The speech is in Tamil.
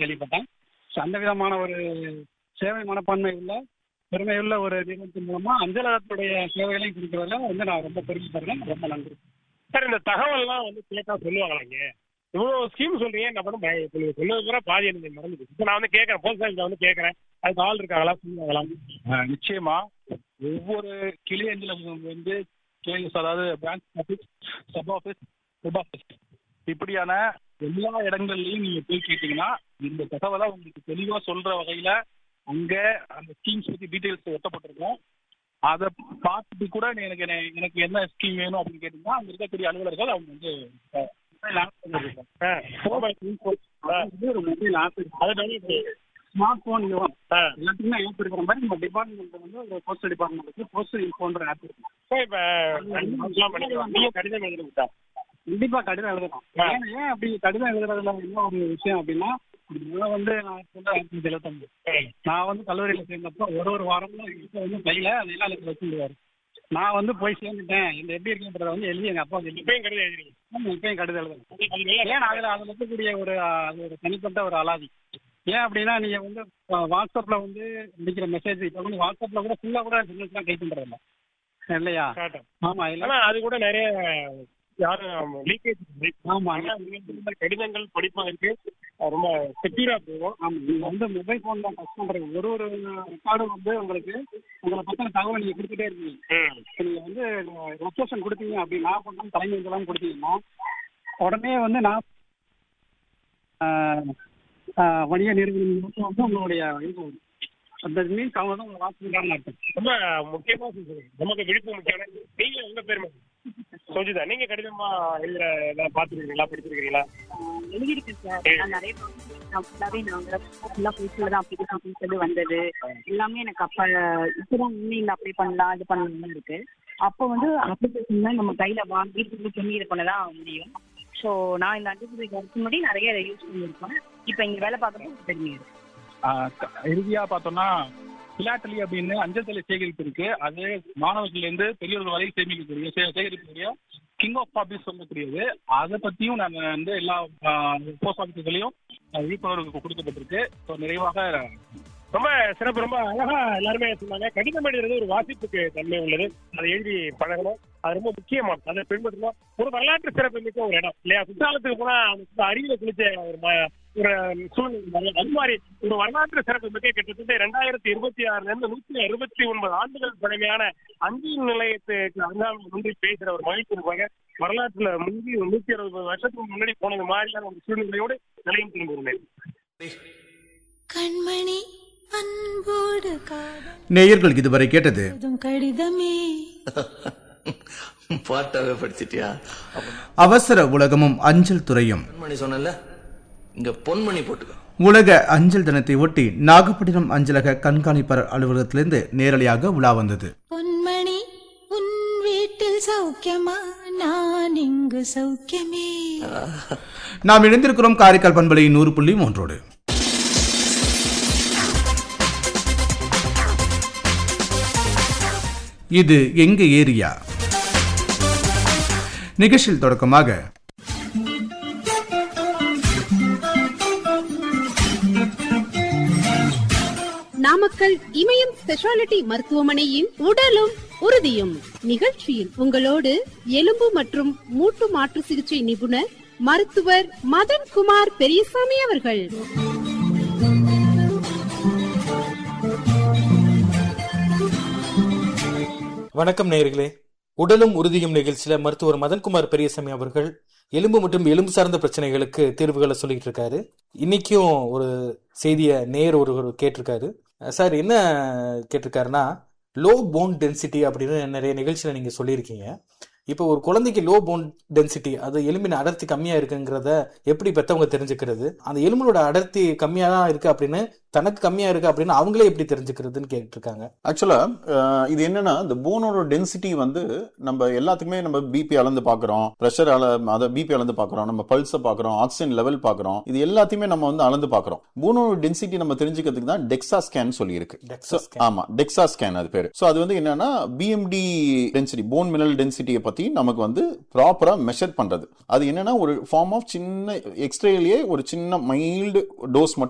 கேள்விப்பட்டேன் ஸோ அந்த விதமான ஒரு சேவை மனப்பான்மை உள்ள பெருமையுள்ள ஒரு நிறுவனத்தின் மூலமா அஞ்சலகத்துடைய சேவைகளையும் கொடுக்கறதுல வந்து நான் ரொம்ப பெருமைப்படுறேன் ரொம்ப நன்றி சார் இந்த தகவல்லாம் வந்து கேட்டா சொல்லுவாங்களாங்க இவ்வளவு ஸ்கீம் சொல்றீங்க என்ன பண்ண பய- இப்ப நீங்க சொன்னது கூட பாதி எனக்கு மறந்துது இப்போ நான் வந்து கேட்கறேன் போஸ்ட் ஆஃபீஸ்ல வந்து கேட்கறேன் அதுக்கு ஆள் இருக்காங்களா சொல்லுவாங்களா ஆஹ் நிச்சயமா ஒவ்வொரு கிளை அஞ்சலகம் வந்து கேஎஸ் அதாவது branch office sub office sub office இப்படியான எல்லா இடங்கள்லயும் நீங்க போய் கேட்டீங்கன்னா இந்த தகவலை உங்களுக்கு தெளிவா சொல்ற வகையில அங்க அந்த ஸ்கீம்ஸ் பத்தி டீடைல்ஸ் ஒட்டப்பட்டிருக்கும் அதை பார்த்துட்டு கூட நீ எனக்கு என்ன- எனக்கு என்ன ஸ்கீம் வேணும் அப்படின்னு கேட்டீங்கன்னா அங்க இருக்கக்கூடிய அலுவலர்கள் அவங்க வந்து மொபைல் ஆப் வந்து ஒரு மொபைல் ஆப் அதை டவுன்லோட் ஸ்மார்ட் போன் ஆ எல்லாத்துக்குமே ஆப் இருக்கிற மாதிரி நம்ம டிபார்ட்மெண்ட் வந்து ஒரு போஸ்ட் டிபார்ட்மெண்ட் இருக்கு போஸ்ட் இன்ஃபோன்ற ஆப் இருக்கு ஸோ இப்போ அதெல்லாம் பண்ணிக்கலாம் நீங்க கடிதம் எழுதுறீங்க கண்டிப்பா கடிதம் எழுதணும் ஆ. ஏன் ஏன் அப்படி கடிதம் எழுதுறதுல என்ன ஒரு விஷயம் அப்படின்னா நான் வந்து நான் வந்து ஆயிரத்தி தொள்ளாயிரத்தி எழுபத்தொன்பது நான் வந்து கல்லூரியில சேர்ந்தப்போ ஒரு ஒரு வாரமும் எங்க வந்து கையில அந்த இல்லாத வச்சுருவாரு நான் வந்து போய் சேர்ந்துட்டேன் இந்த எப்படி இருக்குன்றத வந்து எழுதி எங்க அப்பா எழுதி இப்பயும் கடிதம் எழுதுறீங்க இப்பயும் கடிதம் எழுதணும் அது நல்லா ஏன் அதுல அதுல இருக்கக்கூடிய ஒரு ஆஹ், அது ஒரு தனிப்பட்ட ஒரு அலாதி ஏன் அப்படின்னா நீங்க வந்து ஆஹ், வாட்ஸ்அப்ல வந்து அடிக்கிற மெசேஜ் இப்ப வந்து வாட்ஸ்அப்ல கூட ஃபுல்லா கூட சிக்னல்ஸ்லாம் டைப் பண்றது இல்ல இல்லையா காட்டும் ஆமா இல்ல ஆனா அது கூட நிறைய யாரும் லீக்கேஜ் ஆமா ஆனா நீங்க இந்த கடிதங்கள் படிப்பதற்கு ரொம்ப செக்யூரா போகும் ஆமா நீங்க வந்து மொபைல் போன் தான் டச் பண்றது ஒரு ஒரு ரெக்கார்டும் வந்து உங்களுக்கு உங்களை பத்தின தகவல் நீங்க கொடுத்துட்டே இருக்கீங்க ம். இப்ப நீங்க வந்து லொக்கேஷன் கொடுத்தீங்க அப்படி நான் பண்ண தலைமை இதெல்லாம் கொடுத்தீங்கன்னா உடனே வந்து நான் ஆஹ், ஆஹ், வணிக நிறுவனம் மட்டும் வந்து உங்களுடைய இது வரும். அந்த மீன்ஸ் அவங்க தான் உங்களை வாசிக்கிறாங்கன்னு அர்த்தம் ரொம்ப முக்கியமா சொல்றீங்க நமக்கு விழிப்பு முக்கியமான நீங்க உங்க பேர் சோஜிதா நீங்க கடிதமா எழுதுற ஏதாவது பாத்துருக்கீங்களா படிச்சிருக்கீங்களா ஆஹ் எழுதியிருக்கேன் சார் நான் நிறைய நான் ஃபுல்லாவே நாங்க ஃபுல்லா போஸ்ட்ல தான் அப்ளிகேஷன் சொல்லி வந்தது எல்லாமே எனக்கு அப்ப இப்பதான் உண்மையில அப்ளை பண்ணலாம் இது பண்ணலாம் இருக்கு அப்போ வந்து அப்ளிகேஷன் தான் நம்ம கையில வாங்கி திரும்பி பண்ணி இது பண்ண தான் முடியும் ஸோ நான் இந்த அஞ்சு வரதுக்கு முன்னாடி நிறைய இதை யூஸ் பண்ணியிருக்கேன் இப்போ இங்க வேலை பார்க்கறது தெரியுது ஆஹ் க- இறுதியா பார்த்தோம்னா பிலாட்டலி அப்படின்னு அஞ்சல் தலை சேகரிப்பு இருக்கு அது மாணவர்கள்ல இருந்து பெரியவர்கள் வரை சேமிக்கக்கூடிய சே- சேகரிக்கக்கூடிய கிங் ஆஃப் காப்பீஸ் சொல்லக்கூடியது அதை பத்தியும் நான் வந்து எல்லா போஸ்ட் ஆஃபீஸ்களையும் விழிப்புணர்வு கொடுக்கப்பட்டிருக்கு ஸோ நிறைவாக ரொம்ப சிறப்பு ரொம்ப அழகா எல்லாருமே சொன்னாங்க கடிதம் எழுதுறது ஒரு வாசிப்புக்கு தன்மை உள்ளது அதை எழுதி பழகணும் அது ரொம்ப முக்கியமானது அதை பின்பற்றணும் ஒரு வரலாற்று சிறப்பு மிக்க ஒரு இடம் இல்லையா குற்றாலத்துக்கு போனா அந்த அருவியில குளிச்ச ஒரு ம- ஒரு சூழ்நிலை மாதிரி. அது மாதிரி ஒரு வரலாற்று சிறப்பு மிக்க கிட்டத்தட்ட ரெண்டாயிரத்தி இருபத்தி ஆறுல இருந்து நூத்தி அறுபத்தி ஒன்பது ஆண்டுகள் பழமையான அஞ்சல் நிலையத்துக்கு அருகாமல் முந்தி பேசுற ஒரு மகிழ்ச்சி இருப்பாங்க வரலாற்றுல முந்தி நூத்தி அறுபது வருஷத்துக்கு முன்னாடி போனது மாதிரியான ஒரு சூழ்நிலையோடு நிலையும் திரும்புகிறேன் கண்மணி அன்போடு காதல் நேயர்கள் இதுவரை கேட்டது கடிதமே பாட்டாவே படிச்சிட்டியா அப்ப அவசர உலகமும் அஞ்சல் துறையும் பொன்மணி சொன்னல இங்க பொன்மணி போட்டுக்க உலக அஞ்சல் தினத்தை ஒட்டி நாகப்பட்டினம் அஞ்சலக கண்காணிப்பாளர் அலுவலகத்திலிருந்து நேரலையாக உலா வந்தது பொன்மணி உன் வீட்டில் சௌக்கியமா நான் இங்கு சௌக்கியமே நாம் இணைந்திருக்கிறோம் காரைக்கால் பண்பலை நூறு புள்ளி மூன்றோடு இது எங்க ஏரியா நிகழ்ச்சியில் தொடக்கமாக நாமக்கல் இமயம் ஸ்பெஷாலிட்டி மருத்துவமனையின் உடலும் உறுதியும் நிகழ்ச்சியில் உங்களோடு எலும்பு மற்றும் மூட்டு மாற்று சிகிச்சை நிபுணர் மருத்துவர் மதன் குமார் பெரியசாமி அவர்கள் வணக்கம் நேயர்களே உடலும் உறுதியும் நிகழ்ச்சியில மருத்துவர் மதன்குமார் பெரியசாமி அவர்கள் எலும்பு மற்றும் எலும்பு சார்ந்த பிரச்சனைகளுக்கு தீர்வுகளை சொல்லிட்டு இருக்காரு இன்னைக்கும் ஒரு செய்தியை நேர் ஒருவர் கேட்டிருக்காரு சார் என்ன கேட்டிருக்காருன்னா லோ போன் டென்சிட்டி அப்படின்னு நிறைய நிகழ்ச்சியில நீங்க சொல்லியிருக்கீங்க இப்போ ஒரு குழந்தைக்கு லோ போன் டென்சிட்டி அது எலும்பின் அடர்த்தி கம்மியா இருக்குங்கிறத எப்படி பெத்தவங்க தெரிஞ்சுக்கிறது அந்த எலும்பினோட அடர்த்தி கம்மியா தான் இருக்கு அப்படின்னு தனக்கு கம்மியா இருக்கு அப்படின்னு அவங்களே எப்படி தெரிஞ்சுக்கிறதுன்னு கேட்டிருக்காங்க ஆக்சுவலா இது என்னன்னா இந்த போனோட டென்சிட்டி வந்து நம்ம எல்லாத்துக்குமே நம்ம பிபி அளந்து பாக்குறோம் பிரஷர் அள அதை பிபி அளந்து பாக்குறோம் நம்ம பல்ஸை பாக்குறோம் ஆக்சிஜன் லெவல் பாக்குறோம் இது எல்லாத்தையுமே நம்ம வந்து அளந்து பாக்குறோம் போனோட டென்சிட்டி நம்ம தெரிஞ்சுக்கிறதுக்கு தான் டெக்ஸா ஸ்கேன் சொல்லி இருக்கு DEXA scan. ஆமா டெக்ஸா ஸ்கேன் அது பேரு சோ அது வந்து என்னன்னா பிஎம்டி டென்சிட்டி போன் மினரல் டென்சிட்டியை பத்தி நமக்கு வந்து ப்ராப்பரா மெஷர் பண்றது அது என்னன்னா ஒரு ஃபார்ம் ஆஃப் சின்ன எக்ஸ்ரேலயே ஒரு சின்ன மைல்டு டோஸ் மட்டும்